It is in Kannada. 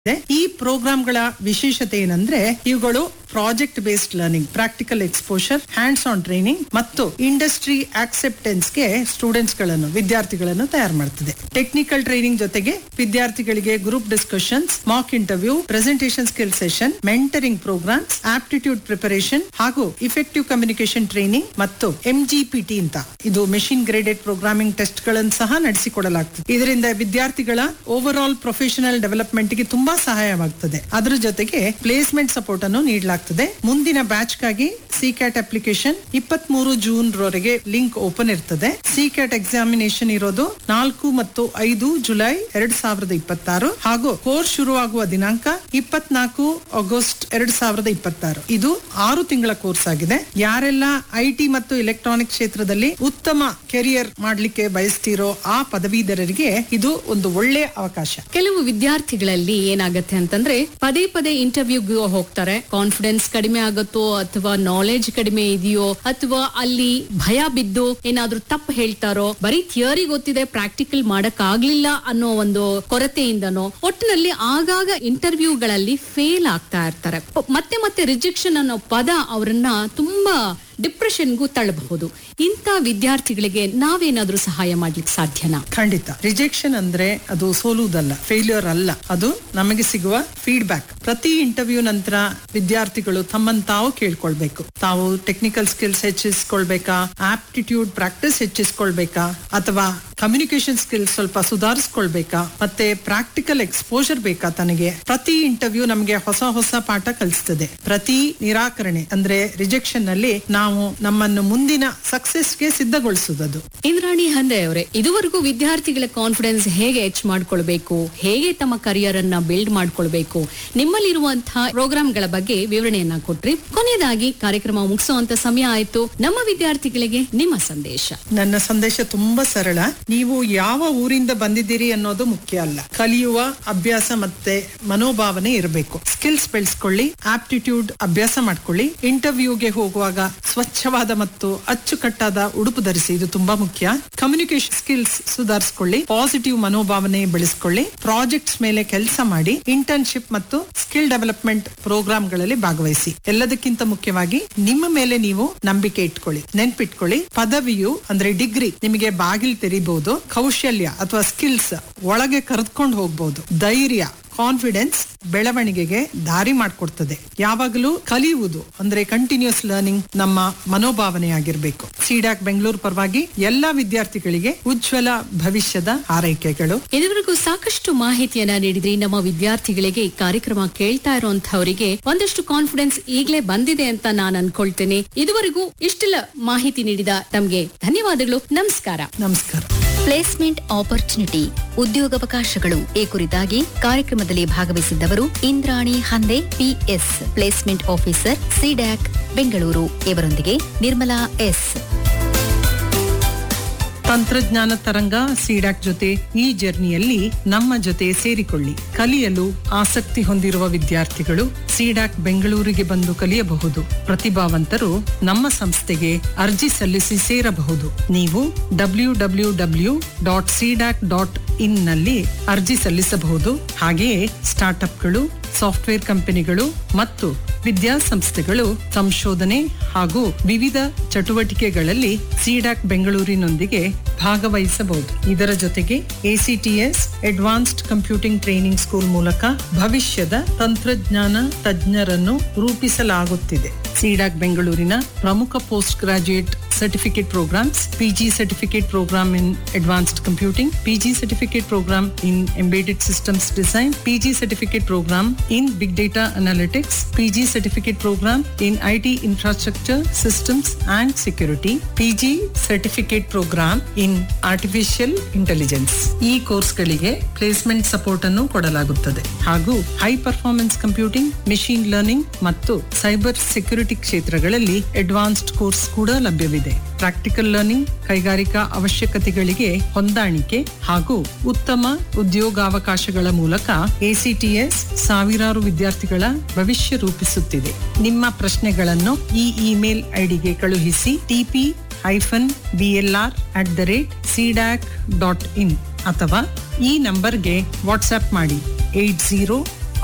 ಇದೆ. ಈ ಪ್ರೋಗ್ರಾಂಗಳ ವಿಶೇಷತೆ ಏನಂದ್ರೆ ಇವುಗಳು project based learning practical exposure hands on training ಮತ್ತು ಇಂಡಸ್ಟ್ರಿ ಆಕ್ಸೆಪ್ಟೆನ್ಸ್ ಗೆ ಸ್ಟೂಡೆಂಟ್ಸ್ ಗಳನ್ನು ವಿದ್ಯಾರ್ಥಿಗಳನ್ನು ತಯಾರು ಮಾಡ್ತದೆ ಟೆಕ್ನಿಕಲ್ ಟ್ರೈನಿಂಗ್ ಜೊತೆಗೆ ವಿದ್ಯಾರ್ಥಿಗಳಿಗೆ group discussions mock interview presentation skill session mentoring programs aptitude preparation ಹಾಗೂ ಇಫೆಕ್ಟಿವ್ ಕಮ್ಯುನಿಕೇಶನ್ ಟ್ರೈನಿಂಗ್ ಮತ್ತು ಎಂಜಿಪಿಟಿ ಅಂತ ಇದು ಮೆಷಿನ್ ಗ್ರೇಡೆಡ್ ಪ್ರೋಗ್ರಾಮಿಂಗ್ ಟೆಸ್ಟ್ ಗಳನ್ನು ಸಹ ನಡೆಸಿಕೊಡಲಾಗ್ತದೆ ಇದರಿಂದ ವಿದ್ಯಾರ್ಥಿಗಳ ಓವರ್ ಆಲ್ ಪ್ರೊಫೆಷನಲ್ ಡೆವಲಪ್ಮೆಂಟ್ ಗೆ ತುಂಬಾ ಸಹಾಯವಾಗ್ತದೆ ಅದರ ಜೊತೆಗೆ ಪ್ಲೇಸ್ಮೆಂಟ್ ಸಪೋರ್ಟ್ ಅನ್ನು ನೀಡಲಾಗ್ತದೆ ಮುಂದಿನ ಬ್ಯಾಚ್ ಗಾಗಿ ಸಿಕ್ಯಾಟ್ ಅಪ್ಲಿಕೇಶನ್ ಇಪ್ಪತ್ತ್ ಮೂರು ಜೂನ್ ರವರೆಗೆ ಲಿಂಕ್ ಓಪನ್ ಇರ್ತದೆ ಸಿಕ್ಯಾಟ್ ಎಕ್ಸಾಮಿನೇಷನ್ ಇರೋದು ನಾಲ್ಕು ಮತ್ತು ಐದು ಜುಲೈ ಎರಡ್ ಸಾವಿರದ ಇಪ್ಪತ್ತಾರು ಹಾಗೂ ಕೋರ್ಸ್ ಶುರುವಾಗುವ ದಿನಾಂಕ ಇಪ್ಪತ್ನಾಲ್ಕು ಆಗಸ್ಟ್ ಎರಡ್ ಸಾವಿರದ ಇಪ್ಪತ್ತಾರು ಇದು ಆರು ತಿಂಗಳ ಕೋರ್ಸ್ ಆಗಿದೆ ಯಾರೆಲ್ಲ ಐಟಿ ಮತ್ತು ಎಲೆಕ್ಟ್ರಾನಿಕ್ ಕ್ಷೇತ್ರದಲ್ಲಿ ಉತ್ತಮ ಕೆರಿಯರ್ ಮಾಡ್ಲಿಕ್ಕೆ ಬಯಸ್ತಿರೋ ಆ ಪದವೀಧರರಿಗೆ ಇದು ಒಂದು ಒಳ್ಳೆಯ ಅವಕಾಶ ಕೆಲವು ವಿದ್ಯಾರ್ಥಿಗಳಲ್ಲಿ ಏನಾಗತ್ತೆ ಅಂತಂದ್ರೆ ಪದೇ ಪದೇ ಇಂಟರ್ವ್ಯೂಗೆ ಹೋಗ್ತಾರೆ ಕಾನ್ಫಿಡೆನ್ಸ್ ಕಡಿಮೆ ಆಗುತ್ತೋ ಅಥವಾ ನಾಲೆಜ್ ಕಡಿಮೆ ಇದೆಯೋ ಅಥವಾ ಅಲ್ಲಿ ಭಯ ಬಿದ್ದು ಏನಾದ್ರೂ ತಪ್ಪು ಹೇಳ್ತಾರೋ ಬರೀ ಥಿಯರಿ ಗೊತ್ತಿದೆ ಪ್ರಾಕ್ಟಿಕಲ್ ಮಾಡಕ್ ಆಗ್ಲಿಲ್ಲ ಅನ್ನೋ ಒಂದು ಕೊರತೆಯಿಂದನೋ ಒಟ್ಟಿನಲ್ಲಿ ಆಗಾಗ ಇಂಟರ್ವ್ಯೂಗಳಲ್ಲಿ ಫೇಲ್ ಆಗ್ತಾ ಇರ್ತಾರೆ ಮತ್ತೆ ಮತ್ತೆ ರಿಜೆಕ್ಷನ್ ಅನ್ನೋ ಪದ ಅವರನ್ನ ತುಂಬಾ ಡಿಪ್ರೆಷನ್ಗೂ ತಳ್ಳಬಹುದು ಇಂಥ ವಿದ್ಯಾರ್ಥಿಗಳಿಗೆ ನಾವೇನಾದ್ರೂ ಸಹಾಯ ಮಾಡ್ಲಿಕ್ಕೆ ಸಾಧ್ಯನಾ ಖಂಡಿತ ರಿಜೆಕ್ಷನ್ ಅಂದ್ರೆ ಅದು ಸೋಲುವುದಲ್ಲ ಫೇಲ್ಯೂರ್ ಅಲ್ಲ ಅದು ನಮಗೆ ಸಿಗುವ ಫೀಡ್ಬ್ಯಾಕ್ ಪ್ರತಿ ಇಂಟರ್ವ್ಯೂ ನಂತರ ವಿದ್ಯಾರ್ಥಿಗಳು ತಮ್ಮನ್ನು ತಾವು ಕೇಳ್ಕೊಳ್ಬೇಕು ತಾವು ಟೆಕ್ನಿಕಲ್ ಸ್ಕಿಲ್ಸ್ ಹೆಚ್ಚಿಸ್ಕೊಳ್ಬೇಕಾ ಆಪ್ಟಿಟ್ಯೂಡ್ ಪ್ರಾಕ್ಟೀಸ್ ಹೆಚ್ಚಿಸ್ಕೊಳ್ಬೇಕಾ ಅಥವಾ ಕಮ್ಯುನಿಕೇಶನ್ ಸ್ಕಿಲ್ಸ್ ಸ್ವಲ್ಪ ಸುಧಾರಿಸ್ಕೊಳ್ಬೇಕಾ ಮತ್ತೆ ಪ್ರಾಕ್ಟಿಕಲ್ ಎಕ್ಸ್ಪೋಜರ್ ಬೇಕಾ ತನಗೆ ಪ್ರತಿ ಇಂಟರ್ವ್ಯೂ ನಮಗೆ ಹೊಸ ಹೊಸ ಪಾಠ ಕಲಿಸ್ತದೆ ಪ್ರತಿ ನಿರಾಕರಣೆ ಅಂದ್ರೆ ರಿಜೆಕ್ಷನ್ ನಲ್ಲಿ ನಾವು ನಮ್ಮನ್ನು ಮುಂದಿನ ಸಕ್ಸೆಸ್ಗೆ ಸಿದ್ಧಗೊಳಿಸುವುದು ಇಂದ್ರಾಣಿ ಹಂದೆ ಅವರೇ ಇದುವರೆಗೂ ವಿದ್ಯಾರ್ಥಿಗಳ ಕಾನ್ಫಿಡೆನ್ಸ್ ಹೇಗೆ ಹೆಚ್ಚು ಮಾಡ್ಕೊಳ್ಬೇಕು ಹೇಗೆ ತಮ್ಮ ಕರಿಯರ್ ಅನ್ನ ಬಿಲ್ಡ್ ಮಾಡ್ಕೊಳ್ಬೇಕು ನಿಮ್ಮಲ್ಲಿರುವಂತಹ ಪ್ರೋಗ್ರಾಮ್ಗಳ ಬಗ್ಗೆ ವಿವರಣೆಯನ್ನ ಕೊಟ್ರಿ ಕೊನೆಯದಾಗಿ ಕಾರ್ಯಕ್ರಮ ಮುಗಿಸುವಂತ ಸಮಯ ಆಯ್ತು ನಮ್ಮ ವಿದ್ಯಾರ್ಥಿಗಳಿಗೆ ನಿಮ್ಮ ಸಂದೇಶ ನನ್ನ ಸಂದೇಶ ತುಂಬಾ ಸರಳ ನೀವು ಯಾವ ಊರಿಂದ ಬಂದಿದ್ದೀರಿ ಅನ್ನೋದು ಮುಖ್ಯ ಅಲ್ಲ ಕಲಿಯುವ ಅಭ್ಯಾಸ ಮತ್ತೆ ಮನೋಭಾವನೆ ಇರಬೇಕು ಸ್ಕಿಲ್ಸ್ ಬೆಳೆಸ್ಕೊಳ್ಳಿ ಆಪ್ಟಿಟ್ಯೂಡ್ ಅಭ್ಯಾಸ ಮಾಡ್ಕೊಳ್ಳಿ ಇಂಟರ್ವ್ಯೂಗೆ ಹೋಗುವಾಗ ಸ್ವಚ್ಛವಾದ ಮತ್ತು ಅಚ್ಚುಕಟ್ಟಾದ ಉಡುಪು ಧರಿಸಿ ಇದು ತುಂಬಾ ಮುಖ್ಯ ಕಮ್ಯುನಿಕೇಶನ್ ಸ್ಕಿಲ್ಸ್ ಸುಧಾರಿಸಿಕೊಳ್ಳಿ ಪಾಸಿಟಿವ್ ಮನೋಭಾವನೆ ಬೆಳೆಸ್ಕೊಳ್ಳಿ ಪ್ರಾಜೆಕ್ಟ್ಸ್ ಮೇಲೆ ಕೆಲಸ ಮಾಡಿ ಇಂಟರ್ನ್ಶಿಪ್ ಮತ್ತು ಸ್ಕಿಲ್ ಡೆವಲಪ್ಮೆಂಟ್ ಪ್ರೋಗ್ರಾಮ್ಗಳಲ್ಲಿ ಭಾಗವಹಿಸಿ ಎಲ್ಲದಕ್ಕಿಂತ ಮುಖ್ಯವಾಗಿ ನಿಮ್ಮ ಮೇಲೆ ನೀವು ನಂಬಿಕೆ ಇಟ್ಕೊಳ್ಳಿ ನೆನ್ಪಿಟ್ಕೊಳ್ಳಿ ಪದವಿಯು ಅಂದ್ರೆ ಡಿಗ್ರಿ ನಿಮಗೆ ಬಾಗಿಲು ತೆರಿಬಹುದು ಕೌಶಲ್ಯ ಅಥವಾ ಸ್ಕಿಲ್ಸ್ ಒಳಗೆ ಕರೆದುಕೊಂಡು ಹೋಗ್ಬಹುದು ಧೈರ್ಯ ಕಾನ್ಫಿಡೆನ್ಸ್ ಬೆಳವಣಿಗೆಗೆ ದಾರಿ ಮಾಡಿಕೊಡ್ತದೆ ಯಾವಾಗಲೂ ಕಲಿಯುವುದು ಅಂದ್ರೆ ಕಂಟಿನ್ಯೂಸ್ ಲರ್ನಿಂಗ್ ನಮ್ಮ ಮನೋಭಾವನೆ ಆಗಿರ್ಬೇಕು ಸಿಡಾಕ್ ಬೆಂಗಳೂರು ಪರವಾಗಿ ಎಲ್ಲಾ ವಿದ್ಯಾರ್ಥಿಗಳಿಗೆ ಉಜ್ವಲ ಭವಿಷ್ಯದ ಹಾರೈಕೆಗಳು ಇದುವರೆಗೂ ಸಾಕಷ್ಟು ಮಾಹಿತಿಯನ್ನ ನೀಡಿದ್ರಿ ನಮ್ಮ ವಿದ್ಯಾರ್ಥಿಗಳಿಗೆ ಈ ಕಾರ್ಯಕ್ರಮ ಕೇಳ್ತಾ ಇರುವಂತಹವರಿಗೆ ಒಂದಷ್ಟು ಕಾನ್ಫಿಡೆನ್ಸ್ ಈಗಲೇ ಬಂದಿದೆ ಅಂತ ನಾನು ಅನ್ಕೊಳ್ತೇನೆ ಇದುವರೆಗೂ ಇಷ್ಟೆಲ್ಲ ಮಾಹಿತಿ ನೀಡಿದ ತಮ್ಗೆ ಧನ್ಯವಾದಗಳು ನಮಸ್ಕಾರ ನಮಸ್ಕಾರ ಪ್ಲೇಸ್ಮೆಂಟ್ ಆಪರ್ಚುನಿಟಿ ಉದ್ಯೋಗಾವಕಾಶಗಳು ಈ ಕುರಿತಾಗಿ ಕಾರ್ಯಕ್ರಮದಲ್ಲಿ ಭಾಗವಹಿಸಿದ್ದವರು Indrani Hande PS placement officer CDAC Bengaluru ಇವರೊಂದಿಗೆ ನಿರ್ಮಲಾ ಎಸ್ ತಂತ್ರಜ್ಞಾನ ತರಂಗ ಸಿಡಾಕ್ ಜೊತೆ ಈ ಜರ್ನಿಯಲ್ಲಿ ನಮ್ಮ ಜೊತೆ ಸೇರಿಕೊಳ್ಳಿ ಕಲಿಯಲು ಆಸಕ್ತಿ ಹೊಂದಿರುವ ವಿದ್ಯಾರ್ಥಿಗಳು ಸಿಡಾಕ್ ಬೆಂಗಳೂರಿಗೆ ಬಂದು ಕಲಿಯಬಹುದು ಪ್ರತಿಭಾವಂತರು ನಮ್ಮ ಸಂಸ್ಥೆಗೆ ಅರ್ಜಿ ಸಲ್ಲಿಸಿ ಸೇರಬಹುದು ನೀವು W W W dot CDAC dot in ನಲ್ಲಿ ಅರ್ಜಿ ಸಲ್ಲಿಸಬಹುದು ಹಾಗೆಯೇ ಸ್ಟಾರ್ಟ್ಅಪ್ಗಳು ಸಾಫ್ಟ್ವೇರ್ ಕಂಪನಿಗಳು ಮತ್ತು ವಿದ್ಯಾಸಂಸ್ಥೆಗಳು ಸಂಶೋಧನೆ ಹಾಗೂ ವಿವಿಧ ಚಟುವಟಿಕೆಗಳಲ್ಲಿ ಸಿಡಾಕ್ ಬೆಂಗಳೂರಿನೊಂದಿಗೆ ಭಾಗವಹಿಸಬಹುದು ಇದರ ಜೊತೆಗೆ ACTS advanced computing training school ಮೂಲಕ ಭವಿಷ್ಯದ ತಂತ್ರಜ್ಞಾನ ತಜ್ಞರನ್ನು ರೂಪಿಸಲಾಗುತ್ತಿದೆ ಸಿಡಾಕ್ ಬೆಂಗಳೂರಿನ ಪ್ರಮುಖ post graduate certificate programs PG certificate program in advanced computing PG certificate program in embedded systems design PG certificate program in big data analytics PG certificate program in IT infrastructure systems and security PG certificate program in artificial intelligence ಈ ಕೋರ್ಸ್ಗಳಿಗೆ ಪ್ಲೇಸ್ಮೆಂಟ್ ಸಪೋರ್ಟ್ ಅನ್ನು ಕೊಡಲಾಗುತ್ತದೆ ಹಾಗೂ high performance computing machine learning ಮತ್ತು ಸೈಬರ್ ಸೆಕ್ಯೂರಿಟಿ ಕ್ಷೇತ್ರಗಳಲ್ಲಿ ಅಡ್ವಾನ್ಸ್ಡ್ ಕೋರ್ಸ್ ಕೂಡ ಲಭ್ಯವಿದೆ ಪ್ರಾಕ್ಟಿಕಲ್ ಲರ್ನಿಂಗ್ ಕೈಗಾರಿಕಾ ಅವಶ್ಯಕತೆಗಳಿಗೆ ಹೊಂದಾಣಿಕೆ ಹಾಗೂ ಉತ್ತಮ ಉದ್ಯೋಗಾವಕಾಶಗಳ ಮೂಲಕ ಎಸಿಟಿಎಸ್ ಸಾವಿರಾರು ವಿದ್ಯಾರ್ಥಿಗಳ ಭವಿಷ್ಯ ರೂಪಿಸುತ್ತಿದೆ ನಿಮ್ಮ ಪ್ರಶ್ನೆಗಳನ್ನು ಈ ಇಮೇಲ್ ಐಡಿಗೆ ಕಳುಹಿಸಿ TP hyphen BLR at the rate CDAC dot in ಅಥವಾ ಈ ನಂಬರ್ಗೆ ವಾಟ್ಸ್ಆಪ್ ಮಾಡಿ ಏಟ್ ಜೀರೋ